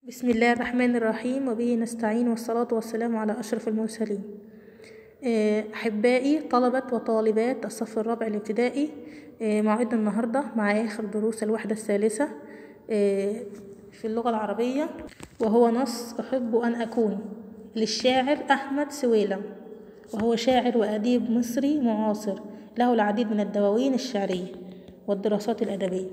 بسم الله الرحمن الرحيم وبه نستعين والصلاة والسلام على أشرف المرسلين آه، أحبائي طلبة وطالبات الصف الرابع الابتدائي آه، موعدنا النهاردة مع آخر دروس الوحدة الثالثة آه، في اللغة العربية وهو نص أحب أن أكون للشاعر أحمد سويلم وهو شاعر وأديب مصري معاصر له العديد من الدواوين الشعرية والدراسات الأدبية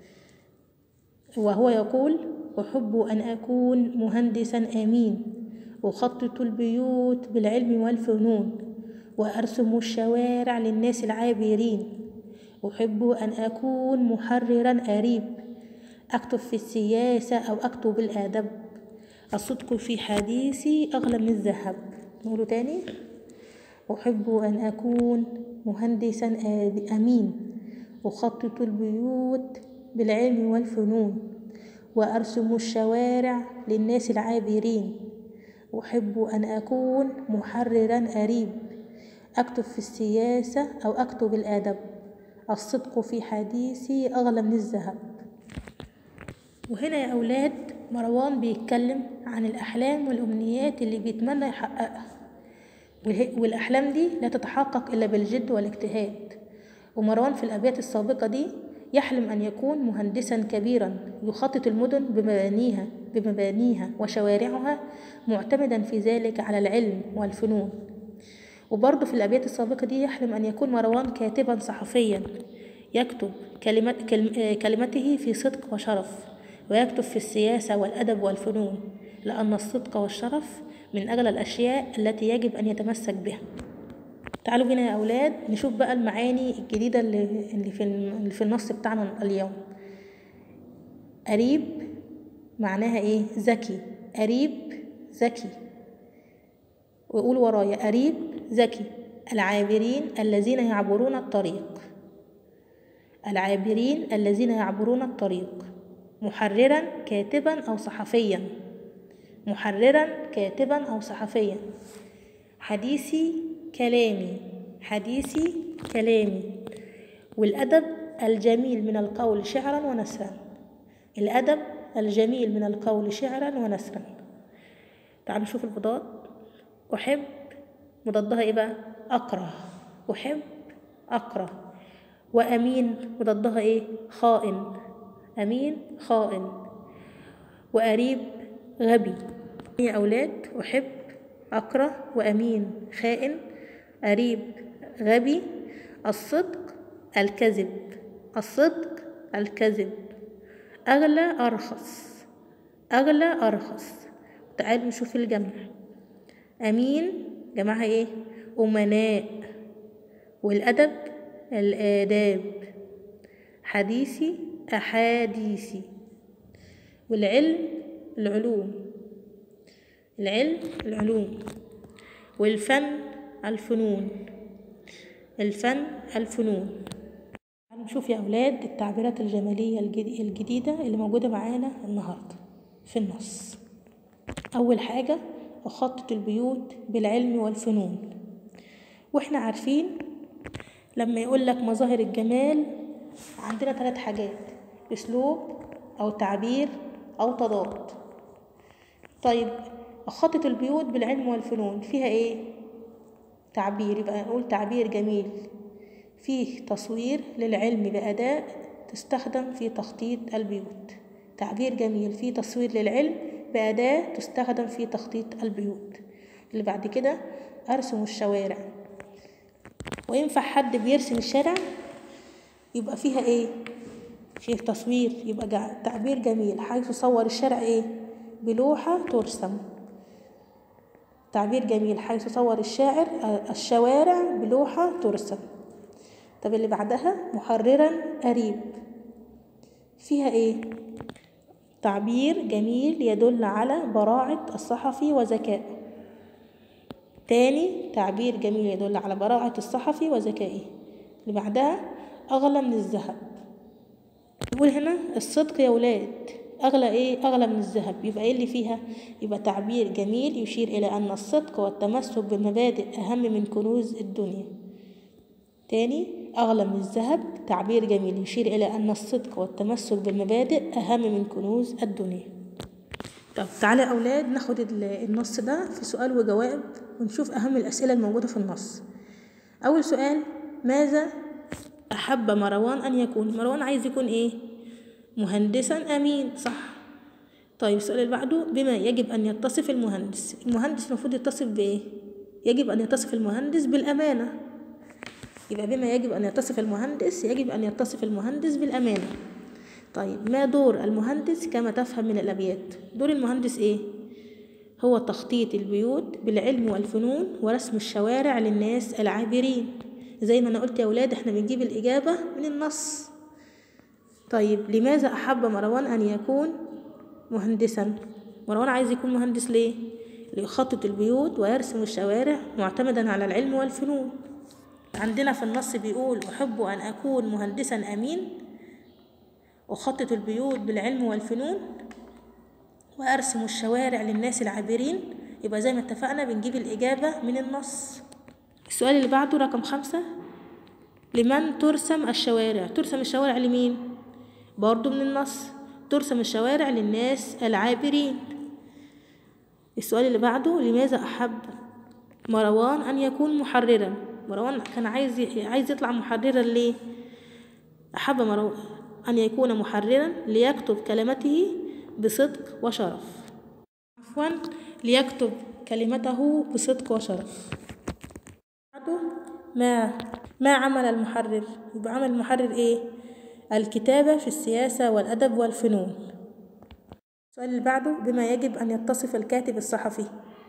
وهو يقول أحب أن أكون مهندسا آمين أخطط البيوت بالعلم والفنون وأرسم الشوارع للناس العابرين أحب أن أكون محررا أريب أكتب في السياسة أو أكتب الآدب الصدق في حديثي أغلى من الذهب نقوله تاني أحب أن أكون مهندسا أمين أخطط البيوت بالعلم والفنون وأرسم الشوارع للناس العابرين أحب أن أكون محررا أريب أكتب في السياسة أو أكتب الأدب الصدق في حديثي أغلى من الذهب وهنا يا أولاد مروان بيتكلم عن الأحلام والأمنيات اللي بيتمنى يحققها والأحلام دي لا تتحقق إلا بالجد والاجتهاد ومروان في الأبيات السابقة دي يحلم أن يكون مهندسا كبيرا يخطط المدن بمبانيها بمبانيها وشوارعها معتمدا في ذلك على العلم والفنون وبرضه في الأبيات السابقة دي يحلم أن يكون مروان كاتبا صحفيا يكتب كلمات كلمته في صدق وشرف ويكتب في السياسة والأدب والفنون لأن الصدق والشرف من أغلى الأشياء التي يجب أن يتمسك بها تعالوا بينا يا أولاد نشوف بقى المعاني الجديدة اللي, اللي, في, اللي في النص بتاعنا اليوم قريب معناها ايه ذكي قريب ذكي ويقول ورايا قريب ذكي العابرين الذين يعبرون الطريق العابرين الذين يعبرون الطريق محررا كاتبا أو صحفيا محررا كاتبا أو صحفيا حديثي كلامي حديثي كلامي والأدب الجميل من القول شعرا ونثرا الأدب الجميل من القول شعرا ونثرا تعالوا نشوف المضاد أحب مضادها إيه بقى أكره أحب أكره وأمين مضادها إيه خائن أمين خائن وقريب غبي يا أولاد أحب أكره وأمين خائن قريب غبي الصدق الكذب الصدق الكذب أغلى أرخص أغلى أرخص تعالوا نشوف الجمع أمين جمعها إيه أمناء والأدب الآداب حديثي أحاديثي والعلم العلوم العلم العلوم والفن الفنون الفن الفنون نشوف يا أولاد التعبيرات الجمالية الجديدة اللي موجودة معانا النهاردة في النص أول حاجة أخطط البيوت بالعلم والفنون وإحنا عارفين لما يقول لك مظاهر الجمال عندنا ثلاث حاجات أسلوب أو تعبير أو تضاد طيب أخطط البيوت بالعلم والفنون فيها إيه؟ تعبير يبقى نقول تعبير جميل فيه تصوير للعلم بأداة تستخدم في تخطيط البيوت تعبير جميل فيه تصوير للعلم بأداة تستخدم في تخطيط البيوت اللي بعد كده أرسم الشوارع وينفع حد بيرسم الشارع يبقى فيها ايه فيه تصوير يبقى تعبير جميل حيث صور الشارع ايه بلوحة ترسم تعبير جميل حيث صور الشاعر الشوارع بلوحة ترسم طب اللي بعدها محررا قريب فيها ايه تعبير جميل يدل على براعة الصحفي وذكائه تاني تعبير جميل يدل على براعة الصحفي وذكائه اللي بعدها أغلى من الذهب يقول هنا الصدق يا ولاد أغلى إيه؟ أغلى من الذهب يبقى إيه اللي فيها؟ يبقى تعبير جميل يشير إلى أن الصدق والتمسك بالمبادئ أهم من كنوز الدنيا تاني أغلى من الذهب تعبير جميل يشير إلى أن الصدق والتمسك بالمبادئ أهم من كنوز الدنيا طب تعالى يا أولاد ناخد ال- النص ده في سؤال وجواب ونشوف أهم الأسئلة الموجودة في النص أول سؤال ماذا أحب مروان أن يكون مروان عايز يكون إيه مهندسا أمين صح طيب السؤال اللي بعده بما يجب أن يتصف المهندس المهندس المفروض يتصف بإيه يجب أن يتصف المهندس بالأمانة يبقى بما يجب أن يتصف المهندس يجب أن يتصف المهندس بالأمانة طيب ما دور المهندس كما تفهم من الأبيات دور المهندس إيه هو تخطيط البيوت بالعلم والفنون ورسم الشوارع للناس العابرين زي ما أنا قلت يا ولاد احنا بنجيب الإجابة من النص طيب لماذا أحب مروان أن يكون مهندسا مروان عايز يكون مهندس ليه ليخطط البيوت ويرسم الشوارع معتمدا على العلم والفنون عندنا في النص بيقول أحب أن أكون مهندسا أمين أخطط البيوت بالعلم والفنون وأرسم الشوارع للناس العابرين يبقى زي ما اتفقنا بنجيب الإجابة من النص السؤال اللي بعده رقم خمسة لمن ترسم الشوارع ترسم الشوارع لمين برضو من النص ترسم الشوارع للناس العابرين السؤال اللي بعده لماذا أحب مروان أن يكون محررا مروان كان عايز عايز يطلع محررا ليه أحب مروان أن يكون محررا ليكتب كلمته بصدق وشرف عفوا ليكتب كلمته بصدق وشرف بعده ما ما عمل المحرر يبقى عمل المحرر ايه الكتابة في السياسة والأدب والفنون السؤال اللي بعده بما يجب أن يتصف الكاتب الصحفي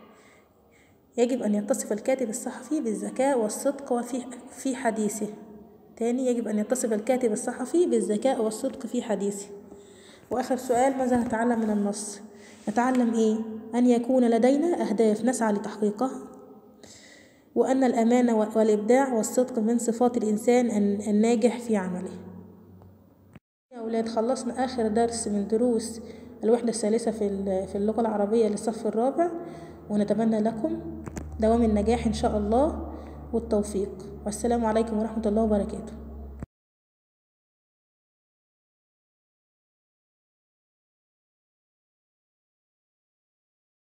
يجب أن يتصف الكاتب الصحفي بالذكاء والصدق وفي في حديثه تاني يجب أن يتصف الكاتب الصحفي بالذكاء والصدق في حديثه وآخر سؤال ماذا نتعلم من النص نتعلم إيه أن يكون لدينا أهداف نسعى لتحقيقها وأن الأمانة والإبداع والصدق من صفات الإنسان الناجح في عمله يا أولاد خلصنا آخر درس من دروس الوحدة الثالثة في في اللغة العربية للصف الرابع ونتمنى لكم دوام النجاح إن شاء الله والتوفيق والسلام عليكم ورحمة الله وبركاته